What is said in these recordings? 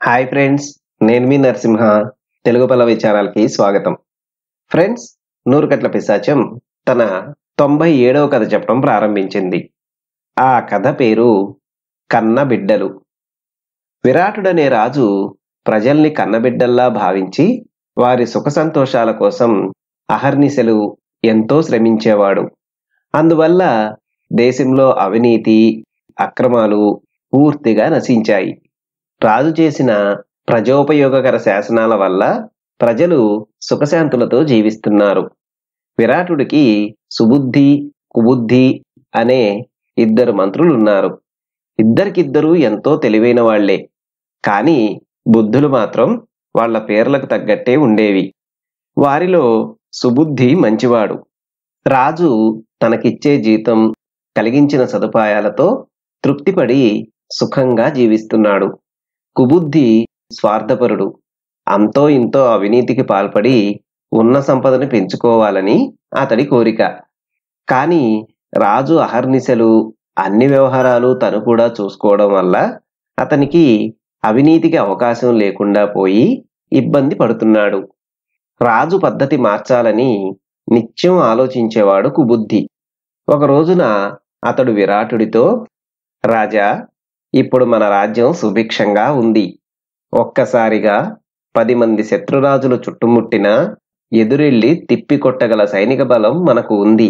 hi friends నేను మీ నరసింహ తెలుగు పల్లవి ఛానల్కి స్వాగతం ఫ్రెండ్స్ నూరుకట్ల పిశాచం తన తొంభై ఏడవ కథ చెప్పడం ప్రారంభించింది ఆ కథ పేరు కన్న బిడ్డలు విరాటుడనే రాజు ప్రజల్ని కన్నబిడ్డల్లా భావించి వారి సుఖ సంతోషాల కోసం అహర్నిశలు ఎంతో శ్రమించేవాడు అందువల్ల దేశంలో అవినీతి అక్రమాలు పూర్తిగా నశించాయి రాజు చేసిన ప్రజోపయోగకర శాసనాల వల్ల ప్రజలు సుఖశాంతులతో జీవిస్తున్నారు విరాటుడికి సుబుద్ధి కుబుద్ధి అనే ఇద్దరు మంత్రులున్నారు ఇద్దరికిద్దరూ ఎంతో తెలివైన వాళ్లే కానీ బుద్ధులు మాత్రం వాళ్ళ పేర్లకు తగ్గట్టే ఉండేవి వారిలో సుబుద్ధి మంచివాడు రాజు తనకిచ్చే జీతం కలిగించిన సదుపాయాలతో తృప్తిపడి సుఖంగా జీవిస్తున్నాడు కుబుద్ధి స్వార్థపరుడు అంతో ఇంతో అవినీతికి పాల్పడి ఉన్న సంపదను పెంచుకోవాలని అతడి కోరిక కానీ రాజు అహర్నిశలు అన్ని వ్యవహారాలు తను కూడా చూసుకోవడం వల్ల అతనికి అవినీతికి అవకాశం లేకుండా పోయి ఇబ్బంది పడుతున్నాడు రాజు పద్ధతి మార్చాలని నిత్యం ఆలోచించేవాడు కుబుద్ధి ఒక రోజున అతడు విరాటుడితో రాజా ఇప్పుడు మన రాజ్యం సుభిక్షంగా ఉంది ఒక్కసారిగా పది మంది శత్రురాజులు చుట్టుముట్టినా ఎదురెళ్లి తిప్పి కొట్టగల సైనిక బలం మనకు ఉంది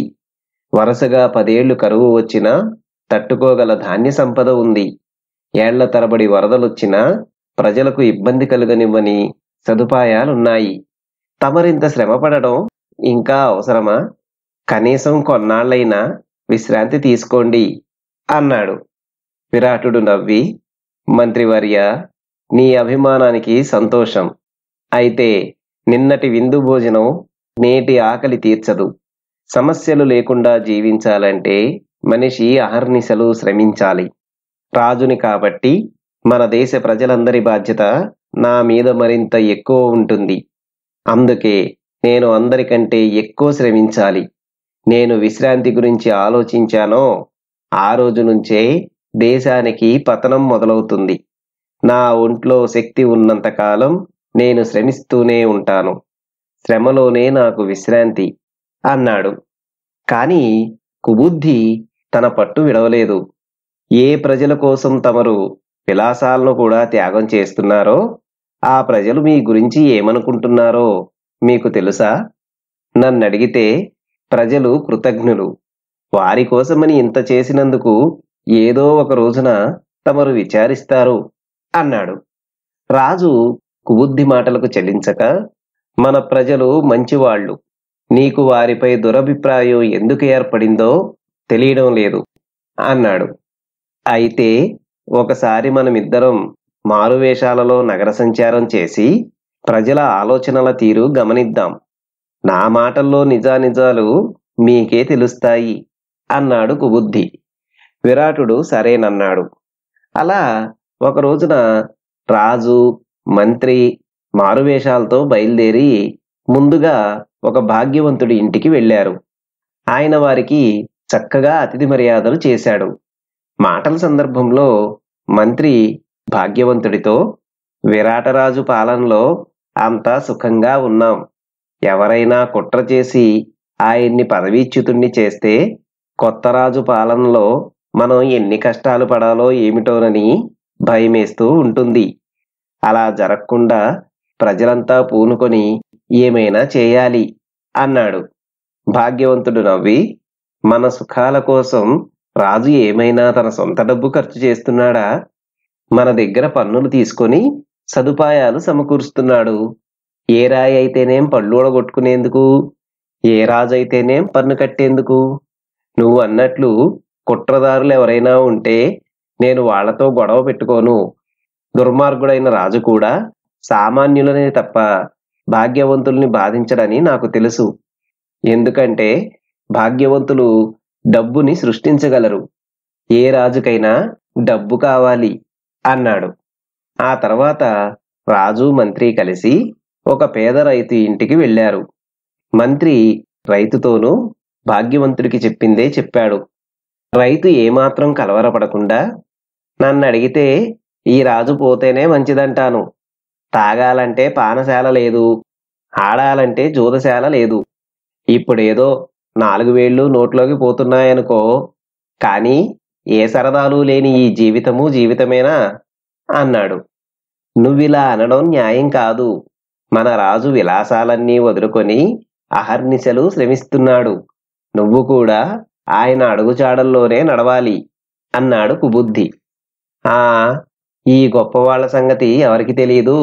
వరుసగా పదేళ్లు కరువు వచ్చినా తట్టుకోగల ధాన్య సంపద ఉంది ఏళ్ల తరబడి వరదలొచ్చినా ప్రజలకు ఇబ్బంది కలుగనివ్వని సదుపాయాలున్నాయి తమరింత శ్రమపడడం ఇంకా అవసరమా కనీసం కొన్నాళ్లైనా విశ్రాంతి తీసుకోండి అన్నాడు విరాటుడు నవ్వి మంత్రివర్య నీ అభిమానానికి సంతోషం అయితే నిన్నటి విందు భోజనం నేటి ఆకలి తీర్చదు సమస్యలు లేకుండా జీవించాలంటే మనిషి అహర్నిశలు శ్రమించాలి రాజుని కాబట్టి మన దేశ ప్రజలందరి బాధ్యత నా మీద మరింత ఎక్కువ ఉంటుంది అందుకే నేను అందరికంటే ఎక్కువ శ్రమించాలి నేను విశ్రాంతి గురించి ఆలోచించానో ఆ రోజు నుంచే దేశానికి పతనం మొదలవుతుంది నా ఒంట్లో శక్తి ఉన్నంత కాలం నేను శ్రమిస్తూనే ఉంటాను శ్రమలోనే నాకు విశ్రాంతి అన్నాడు కాని కుబుద్ధి తన పట్టు విడవలేదు ఏ ప్రజల కోసం తమరు విలాసాలను కూడా త్యాగం చేస్తున్నారో ఆ ప్రజలు మీ గురించి ఏమనుకుంటున్నారో మీకు తెలుసా నన్ను అడిగితే ప్రజలు కృతజ్ఞులు వారి కోసమని ఇంత చేసినందుకు ఏదో ఒక రోజున తమరు విచారిస్తారు అన్నాడు రాజు కుబుద్ధి మాటలకు చెల్లించక మన ప్రజలు మంచివాళ్లు నీకు వారిపై దురభిప్రాయం ఎందుకు ఏర్పడిందో తెలియడం లేదు అన్నాడు అయితే ఒకసారి మనమిద్దరం మారువేషాలలో నగర సంచారం చేసి ప్రజల ఆలోచనల తీరు గమనిద్దాం నా మాటల్లో నిజానిజాలు మీకే తెలుస్తాయి అన్నాడు కుబుద్ధి విరాటుడు సరేనన్నాడు అలా ఒక రోజున రాజు మంత్రి మారువేషాలతో బయలుదేరి ముందుగా ఒక భాగ్యవంతుడి ఇంటికి వెళ్ళారు ఆయన వారికి చక్కగా అతిథి మర్యాదలు చేశాడు మాటల సందర్భంలో మంత్రి భాగ్యవంతుడితో విరాటరాజు పాలనలో అంతా సుఖంగా ఉన్నాం ఎవరైనా కుట్ర చేసి ఆయన్ని పదవీచ్యుతుణ్ణి చేస్తే కొత్త రాజు పాలనలో మనం ఎన్ని కష్టాలు పడాలో ఏమిటోనని భయమేస్తూ ఉంటుంది అలా జరగకుండా ప్రజలంతా పూనుకొని ఏమైనా చేయాలి అన్నాడు భాగ్యవంతుడు నవ్వి మన సుఖాల కోసం రాజు ఏమైనా తన సొంత డబ్బు ఖర్చు చేస్తున్నాడా మన దగ్గర పన్నులు తీసుకొని సదుపాయాలు సమకూరుస్తున్నాడు ఏ రాయి అయితేనేం పళ్ళు ఊడగొట్టుకునేందుకు ఏ రాజు అయితేనేం పన్ను కట్టేందుకు నువ్వు అన్నట్లు కుట్రదారులు ఎవరైనా ఉంటే నేను వాళ్లతో గొడవ పెట్టుకోను దుర్మార్గుడైన రాజు కూడా సామాన్యులనే తప్ప భాగ్యవంతుల్ని బాధించడని నాకు తెలుసు ఎందుకంటే భాగ్యవంతులు డబ్బుని సృష్టించగలరు ఏ రాజుకైనా డబ్బు కావాలి అన్నాడు ఆ తర్వాత రాజు మంత్రి కలిసి ఒక పేద రైతు ఇంటికి వెళ్ళారు మంత్రి రైతుతోనూ భాగ్యవంతుడికి చెప్పిందే చెప్పాడు రైతు ఏమాత్రం కలవరపడకుండా నన్ను అడిగితే ఈ రాజు పోతేనే మంచిదంటాను తాగాలంటే పానశాల లేదు ఆడాలంటే జూదశాల లేదు ఇప్పుడేదో నాలుగు వేళ్ళు నోట్లోకి పోతున్నాయనుకో కానీ ఏ సరదాలు లేని ఈ జీవితము జీవితమేనా అన్నాడు నువ్విలా అనడం న్యాయం కాదు మన రాజు విలాసాలన్నీ వదులుకొని అహర్నిశలు శ్రమిస్తున్నాడు నువ్వు కూడా ఆయన అడుగుచాడల్లోనే నడవాలి అన్నాడు కుబుద్ధి ఆ ఈ గొప్పవాళ్ల సంగతి ఎవరికి తెలియదు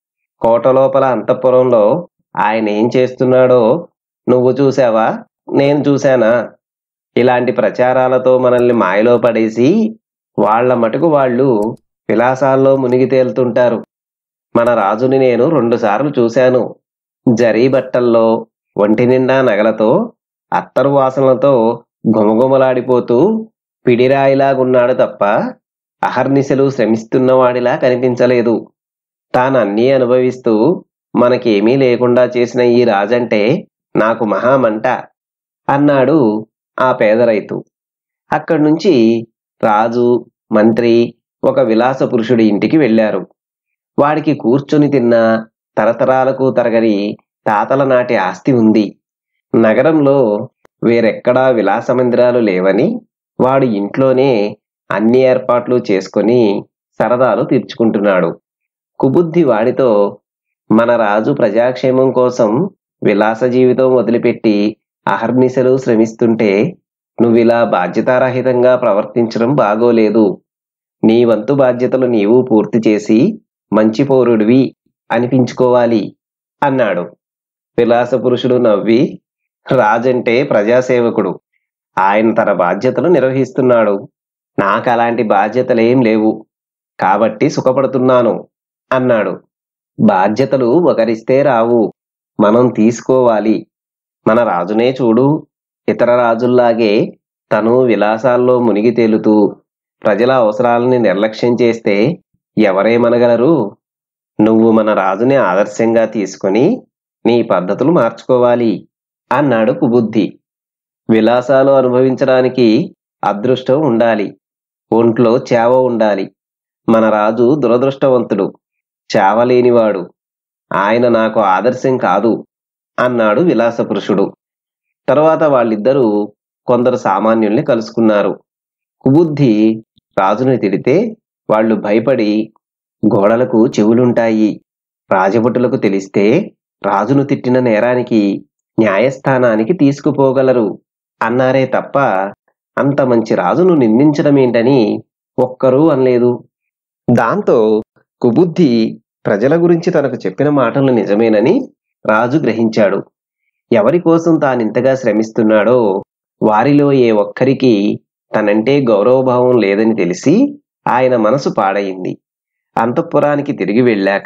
కోట లోపల అంతఃపురంలో ఆయన ఏం చేస్తున్నాడో నువ్వు చూసావా నేను చూశానా ఇలాంటి ప్రచారాలతో మనల్ని మాయలో పడేసి వాళ్ళ మటుకు వాళ్ళు విలాసాల్లో మునిగి తేలుతుంటారు మన రాజుని నేను రెండుసార్లు చూశాను జరీ బట్టల్లో ఒంటి నిండా నగలతో అత్తరు వాసనలతో గుమగుమలాడిపోతూ పిడిరాయిలాగున్నాడు తప్ప అహర్నిశలు శ్రమిస్తున్నవాడిలా కనిపించలేదు తానన్నీ అనుభవిస్తూ మనకేమీ లేకుండా చేసిన ఈ రాజంటే నాకు మహామంట అన్నాడు ఆ పేద రైతు అక్కడి నుంచి రాజు మంత్రి ఒక విలాస పురుషుడి ఇంటికి వెళ్ళారు వాడికి కూర్చొని తిన్న తరతరాలకు తరగని తాతల నాటి ఆస్తి ఉంది నగరంలో వేరెక్కడా విలాస మందిరాలు లేవని వాడు ఇంట్లోనే అన్ని ఏర్పాట్లు చేసుకొని సరదాలు తీర్చుకుంటున్నాడు కుబుద్ధి వాడితో మన రాజు ప్రజాక్షేమం కోసం విలాస జీవితం వదిలిపెట్టి అహర్నిశలు శ్రమిస్తుంటే నువ్విలా బాధ్యతారహితంగా ప్రవర్తించడం బాగోలేదు నీ వంతు బాధ్యతలు నీవు పూర్తి చేసి మంచి పౌరుడివి అనిపించుకోవాలి అన్నాడు విలాస పురుషుడు నవ్వి రాజంటే ప్రజాసేవకుడు ఆయన తన బాధ్యతలు నిర్వహిస్తున్నాడు నాకు అలాంటి బాధ్యతలేం లేవు కాబట్టి సుఖపడుతున్నాను అన్నాడు బాధ్యతలు ఒకరిస్తే రావు మనం తీసుకోవాలి మన రాజునే చూడు ఇతర రాజుల్లాగే తను విలాసాల్లో మునిగి తేలుతూ ప్రజల అవసరాలని నిర్లక్ష్యం చేస్తే ఎవరేమనగలరు నువ్వు మన రాజుని ఆదర్శంగా తీసుకొని నీ పద్ధతులు మార్చుకోవాలి అన్నాడు కుబుద్ధి విలాసాలు అనుభవించడానికి అదృష్టం ఉండాలి ఒంట్లో చేవ ఉండాలి మన రాజు దురదృష్టవంతుడు చావలేనివాడు ఆయన నాకు ఆదర్శం కాదు అన్నాడు విలాస పురుషుడు తరువాత వాళ్ళిద్దరూ కొందరు సామాన్యుల్ని కలుసుకున్నారు కుబుద్ధి రాజుని తిడితే వాళ్ళు భయపడి గోడలకు చెవులుంటాయి రాజభటులకు తెలిస్తే రాజును తిట్టిన నేరానికి న్యాయస్థానానికి తీసుకుపోగలరు అన్నారే తప్ప అంత మంచి రాజును నిందించడమేంటని ఒక్కరూ అనలేదు దాంతో కుబుద్ధి ప్రజల గురించి తనకు చెప్పిన మాటలు నిజమేనని రాజు గ్రహించాడు ఎవరి కోసం తానింతగా శ్రమిస్తున్నాడో వారిలో ఏ ఒక్కరికి తనంటే గౌరవభావం లేదని తెలిసి ఆయన మనసు పాడయింది అంతఃపురానికి తిరిగి వెళ్ళాక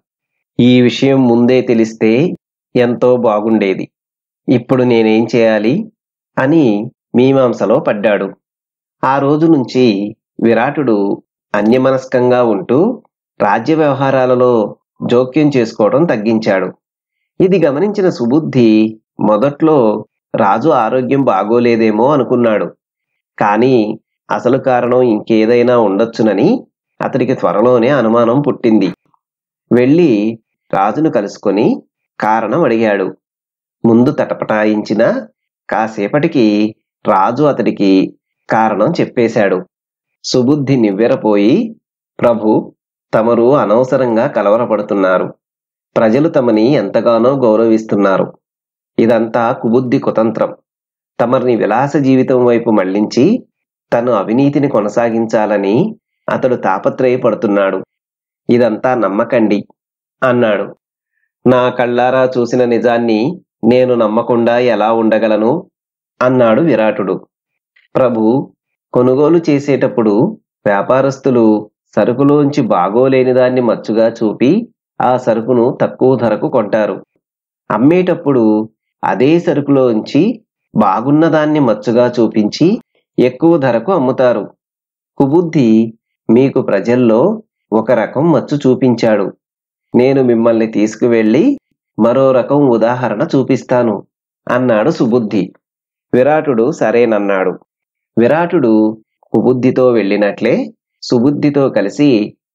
ఈ విషయం ముందే తెలిస్తే ఎంతో బాగుండేది ఇప్పుడు నేనేం చేయాలి అని మీమాంసలో పడ్డాడు ఆ రోజు నుంచి విరాటుడు అన్యమనస్కంగా ఉంటూ రాజ్య వ్యవహారాలలో జోక్యం చేసుకోవడం తగ్గించాడు ఇది గమనించిన సుబుద్ధి మొదట్లో రాజు ఆరోగ్యం బాగోలేదేమో అనుకున్నాడు కానీ అసలు కారణం ఇంకేదైనా ఉండొచ్చునని అతడికి త్వరలోనే అనుమానం పుట్టింది వెళ్ళి రాజును కలుసుకొని కారణం అడిగాడు ముందు తటపటాయించిన కాసేపటికి రాజు అతడికి కారణం చెప్పేశాడు సుబుద్ధి నివ్వెరపోయి ప్రభు తమరు అనవసరంగా కలవరపడుతున్నారు ప్రజలు తమని ఎంతగానో గౌరవిస్తున్నారు ఇదంతా కుబుద్ధి కుతంత్రం తమరిని విలాస జీవితం వైపు మళ్లించి తను అవినీతిని కొనసాగించాలని అతడు తాపత్రయపడుతున్నాడు ఇదంతా నమ్మకండి అన్నాడు నా కళ్ళారా చూసిన నిజాన్ని నేను నమ్మకుండా ఎలా ఉండగలను అన్నాడు విరాటుడు ప్రభు కొనుగోలు చేసేటప్పుడు వ్యాపారస్తులు సరుకులోంచి బాగోలేని దాన్ని మచ్చుగా చూపి ఆ సరుకును తక్కువ ధరకు కొంటారు అమ్మేటప్పుడు అదే సరుకులోంచి బాగున్న దాన్ని మచ్చుగా చూపించి ఎక్కువ ధరకు అమ్ముతారు కుబుద్ధి మీకు ప్రజల్లో ఒక రకం మచ్చు చూపించాడు నేను మిమ్మల్ని తీసుకువెళ్ళి మరో రకం ఉదాహరణ చూపిస్తాను అన్నాడు సుబుద్ధి విరాటుడు సరేనన్నాడు విరాటుడు కుబుద్ధితో వెళ్ళినట్లే సుబుద్ధితో కలిసి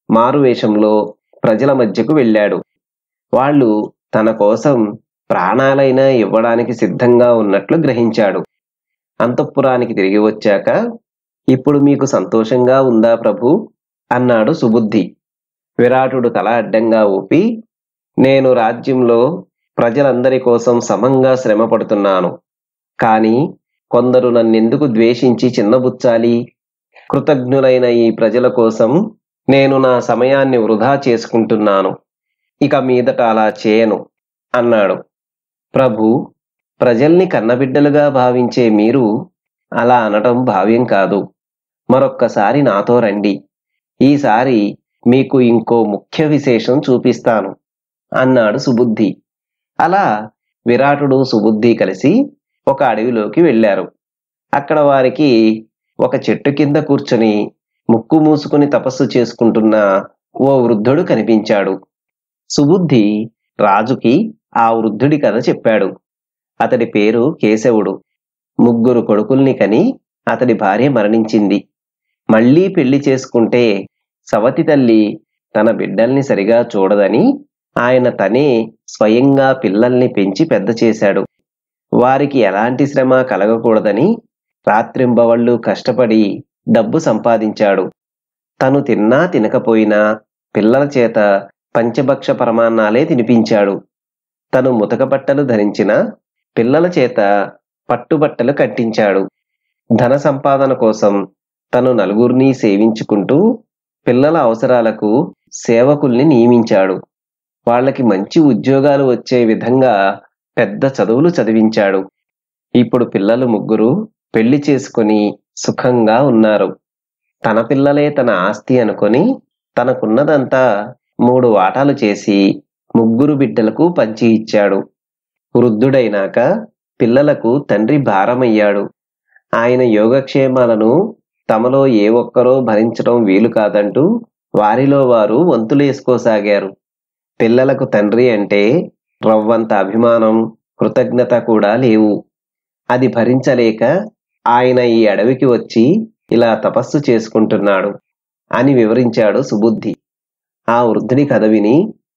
మారువేషంలో ప్రజల మధ్యకు వెళ్ళాడు వాళ్ళు తన కోసం ప్రాణాలైనా ఇవ్వడానికి సిద్ధంగా ఉన్నట్లు గ్రహించాడు అంతఃపురానికి తిరిగి వచ్చాక ఇప్పుడు మీకు సంతోషంగా ఉందా ప్రభు అన్నాడు సుబుద్ధి విరాటుడు తల అడ్డంగా ఊపి నేను రాజ్యంలో ప్రజలందరి కోసం సమంగా శ్రమ పడుతున్నాను కానీ కొందరు నన్నెందుకు ద్వేషించి చిన్నబుచ్చాలి కృతజ్ఞులైన ఈ ప్రజల కోసం నేను నా సమయాన్ని వృధా చేసుకుంటున్నాను ఇక మీదట అలా చేయను అన్నాడు ప్రభు ప్రజల్ని కన్నబిడ్డలుగా భావించే మీరు అలా అనటం భావ్యం కాదు మరొక్కసారి నాతో రండి ఈసారి మీకు ఇంకో ముఖ్య విశేషం చూపిస్తాను అన్నాడు సుబుద్ధి అలా విరాటుడు సుబుద్ధి కలిసి ఒక అడవిలోకి వెళ్ళారు అక్కడ వారికి ఒక చెట్టు కింద కూర్చొని ముక్కు మూసుకుని తపస్సు చేసుకుంటున్న ఓ వృద్ధుడు కనిపించాడు సుబుద్ధి రాజుకి ఆ వృద్ధుడి కథ చెప్పాడు అతడి పేరు కేశవుడు ముగ్గురు కొడుకుల్ని కని అతడి భార్య మరణించింది మళ్ళీ పెళ్లి చేసుకుంటే సవతి తల్లి తన బిడ్డల్ని సరిగా చూడదని ఆయన తనే స్వయంగా పిల్లల్ని పెంచి పెద్ద చేశాడు వారికి ఎలాంటి శ్రమ కలగకూడదని రాత్రింబవళ్ళు కష్టపడి డబ్బు సంపాదించాడు తను తిన్నా తినకపోయినా పిల్లల చేత పంచభక్ష పరమాన్నాలే తినిపించాడు తను ముతక బట్టలు ధరించిన పిల్లల చేత పట్టుబట్టలు కట్టించాడు ధన సంపాదన కోసం తను నలుగురిని సేవించుకుంటూ పిల్లల అవసరాలకు సేవకుల్ని నియమించాడు వాళ్ళకి మంచి ఉద్యోగాలు వచ్చే విధంగా పెద్ద చదువులు చదివించాడు ఇప్పుడు పిల్లలు ముగ్గురు పెళ్లి చేసుకుని సుఖంగా ఉన్నారు తన పిల్లలే తన ఆస్తి అనుకొని తనకున్నదంతా మూడు వాటాలు చేసి ముగ్గురు బిడ్డలకు పంచి ఇచ్చాడు వృద్ధుడైనాక పిల్లలకు తండ్రి భారమయ్యాడు ఆయన యోగక్షేమాలను తమలో ఏ ఒక్కరో భరించడం వీలు కాదంటూ వారిలో వారు వంతులేసుకోసాగారు పిల్లలకు తండ్రి అంటే రవ్వంత అభిమానం కృతజ్ఞత కూడా లేవు అది భరించలేక ఆయన ఈ అడవికి వచ్చి ఇలా తపస్సు చేసుకుంటున్నాడు అని వివరించాడు సుబుద్ధి ఆ వృద్ధుడి కథ విని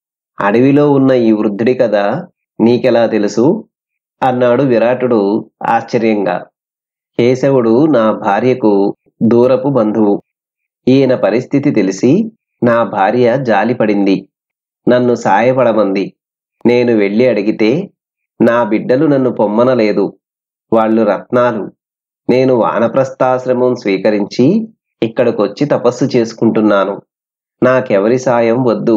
అడవిలో ఉన్న ఈ వృద్ధుడి కథ నీకెలా తెలుసు అన్నాడు విరాటుడు ఆశ్చర్యంగా కేశవుడు నా భార్యకు దూరపు బంధువు ఈయన పరిస్థితి తెలిసి నా భార్య జాలిపడింది నన్ను సాయపడమంది నేను వెళ్ళి అడిగితే నా బిడ్డలు నన్ను పొమ్మనలేదు వాళ్ళు రత్నాలు నేను వానప్రస్థాశ్రమం స్వీకరించి ఇక్కడికొచ్చి తపస్సు చేసుకుంటున్నాను నాకెవరి సాయం వద్దు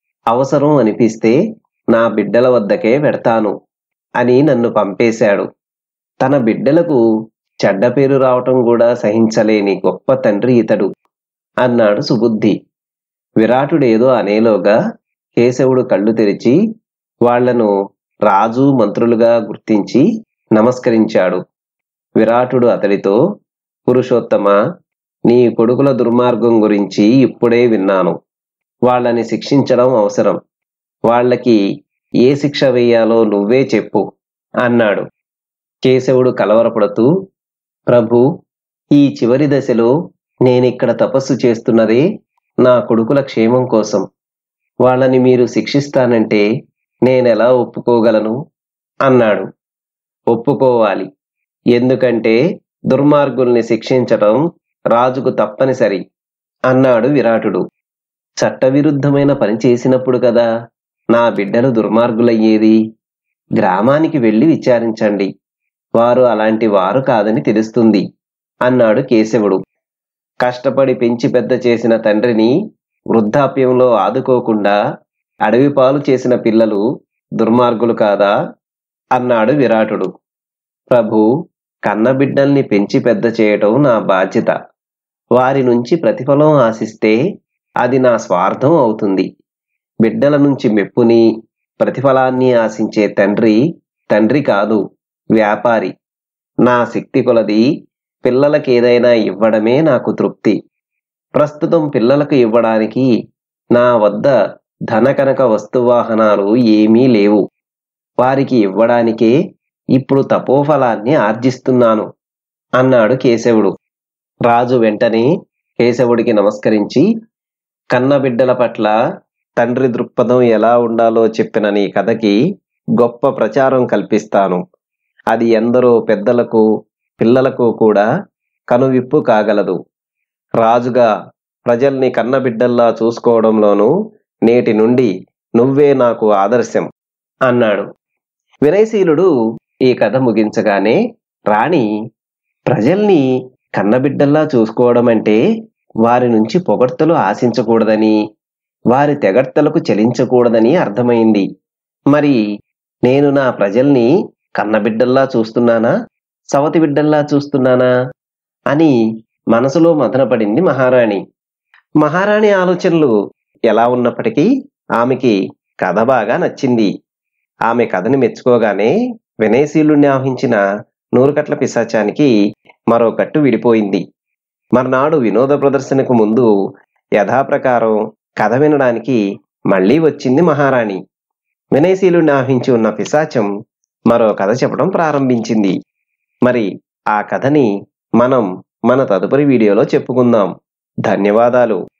అవసరం అనిపిస్తే నా బిడ్డల వద్దకే పెడతాను అని నన్ను పంపేశాడు తన బిడ్డలకు చెడ్డ పేరు రావటం కూడా సహించలేని గొప్ప తండ్రి ఇతడు అన్నాడు సుబుద్ధి విరాటుడేదో అనేలోగా కేశవుడు కళ్ళు తెరిచి వాళ్లను రాజు మంత్రులుగా గుర్తించి నమస్కరించాడు విరాటుడు అతడితో పురుషోత్తమ నీ కొడుకుల దుర్మార్గం గురించి ఇప్పుడే విన్నాను వాళ్ళని శిక్షించడం అవసరం వాళ్ళకి ఏ శిక్ష వేయాలో నువ్వే చెప్పు అన్నాడు కేశవుడు కలవరపడుతూ ప్రభు ఈ చివరి దశలో నేనిక్కడ తపస్సు చేస్తున్నదే నా కొడుకుల క్షేమం కోసం వాళ్ళని మీరు శిక్షిస్తానంటే నేనెలా ఒప్పుకోగలను అన్నాడు ఒప్పుకోవాలి ఎందుకంటే దుర్మార్గుల్ని శిక్షించటం రాజుకు తప్పనిసరి అన్నాడు విరాటుడు చట్టవిరుద్ధమైన పని చేసినప్పుడు కదా నా బిడ్డలు దుర్మార్గులయ్యేది గ్రామానికి వెళ్ళి విచారించండి వారు అలాంటి వారు కాదని తెలుస్తుంది అన్నాడు కేశవుడు కష్టపడి పెంచి పెద్ద చేసిన తండ్రిని వృద్ధాప్యంలో ఆదుకోకుండా అడవి పాలు చేసిన పిల్లలు దుర్మార్గులు కాదా అన్నాడు విరాటుడు ప్రభు కన్నబిడ్డల్ని పెంచి పెద్ద చేయటం నా బాధ్యత వారి నుంచి ప్రతిఫలం ఆశిస్తే అది నా స్వార్థం అవుతుంది బిడ్డల నుంచి మెప్పుని ప్రతిఫలాన్ని ఆశించే తండ్రి తండ్రి కాదు వ్యాపారి నా శక్తి కొలది పిల్లలకి ఏదైనా ఇవ్వడమే నాకు తృప్తి ప్రస్తుతం పిల్లలకు ఇవ్వడానికి నా వద్ద ధనకనక వస్తువాహనాలు ఏమీ లేవు వారికి ఇవ్వడానికే ఇప్పుడు తపోఫలాన్ని ఆర్జిస్తున్నాను అన్నాడు కేశవుడు రాజు వెంటనే కేశవుడికి నమస్కరించి కన్నబిడ్డల పట్ల తండ్రి దృక్పథం ఎలా ఉండాలో చెప్పిన నీ కథకి గొప్ప ప్రచారం కల్పిస్తాను అది ఎందరో పెద్దలకు పిల్లలకు కూడా కనువిప్పు కాగలదు రాజుగా ప్రజల్ని కన్నబిడ్డల్లా చూసుకోవడంలోనూ నేటి నుండి నువ్వే నాకు ఆదర్శం అన్నాడు వినయశీలుడు ఈ కథ ముగించగానే రాణి ప్రజల్ని కన్నబిడ్డల్లా చూసుకోవడం అంటే వారి నుంచి పొగడ్తలు ఆశించకూడదని వారి తెగడ్తలకు చెలించకూడదని అర్థమైంది మరి నేను నా ప్రజల్ని కన్నబిడ్డల్లా చూస్తున్నానా సవతి బిడ్డల్లా చూస్తున్నానా అని మనసులో మదనపడింది మహారాణి మహారాణి ఆలోచనలు ఎలా ఉన్నప్పటికీ ఆమెకి కథ బాగా నచ్చింది ఆమె కథని మెచ్చుకోగానే వినయశీలుణ్ణి ఆవహించిన నూరుకట్ల పిశాచానికి మరో కట్టు విడిపోయింది మర్నాడు వినోద ప్రదర్శనకు ముందు యథాప్రకారం కథ వినడానికి మళ్ళీ వచ్చింది మహారాణి వినయశీలుణ్ణి ఆవహించి ఉన్న పిశాచం మరో కథ చెప్పడం ప్రారంభించింది మరి ఆ కథని మనం మన తదుపరి వీడియోలో చెప్పుకుందాం ధన్యవాదాలు